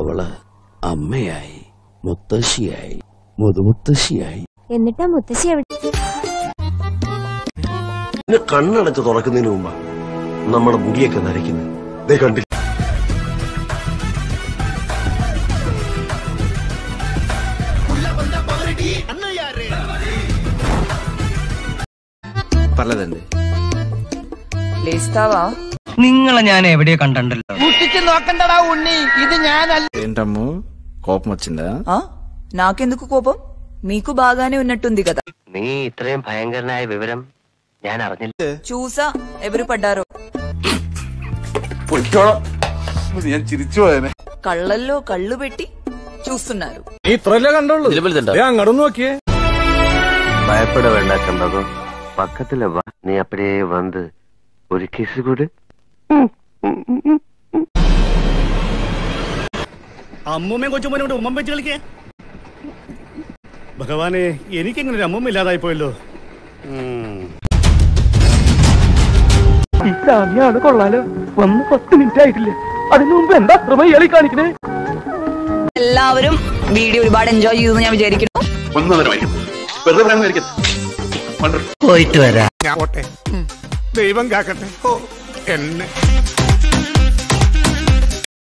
അവള് അമ്മയായി മുത്തശ്ശിയായി മുതുമുത്തശ്ശിയായി എന്നിട്ടാ മുത്തശ്ശി എവിടെ പിന്നെ കണ്ണടച്ച് തുറക്കുന്നതിന് മുമ്പാ നമ്മുടെ മുടിയൊക്കെ നരയ്ക്കുന്നത് ദേ കണ്ടില്ല പലതുണ്ട് ലേസ്താവാ നിങ്ങളെ ഞാൻ എവിടെയോ കണ്ടിട്ടുണ്ടല്ലോ ఏంటమ్ము కోపం వచ్చిందా ఆ నాకెందుకు కోపం మీకు బాగానే ఉన్నట్టుంది కదా നീ ഇത്രയും ഭയങ്കരനായ വിവരം ഞാൻ അറിഞ്ഞില്ല చూసా ఎవరు పడ్డారో ഞാൻ ചിരിച്ചു പോയനെ కళ్ళల్లో కళ్ళు పెట్టి చూస్తున్నారు ഭയപ്പെട വേണ്ട ചമ്പകം പക്കത്തില് വാ നീ അപ്പടിയേ വന്ന് ഒരു കിസ് കൂടെ അമ്മൂമ്മയും കൊച്ചുമ്മനും കൊണ്ട് ഉമ്മം വെച്ച് കളിക്കേ ഭഗവാനെ എനിക്കിങ്ങനെ ഒരു അമ്മൂമ്മ ഇല്ലാതായി പോയല്ലോ എല്ലാവരും വീഡിയോ ഒരുപാട് എൻജോയ് ചെയ്തു എന്ന് ഞാൻ വിചാരിക്കുന്നു പോയിട്ട് വരാം ദൈവം കാക്കട്ടെ ഓ എന്നെ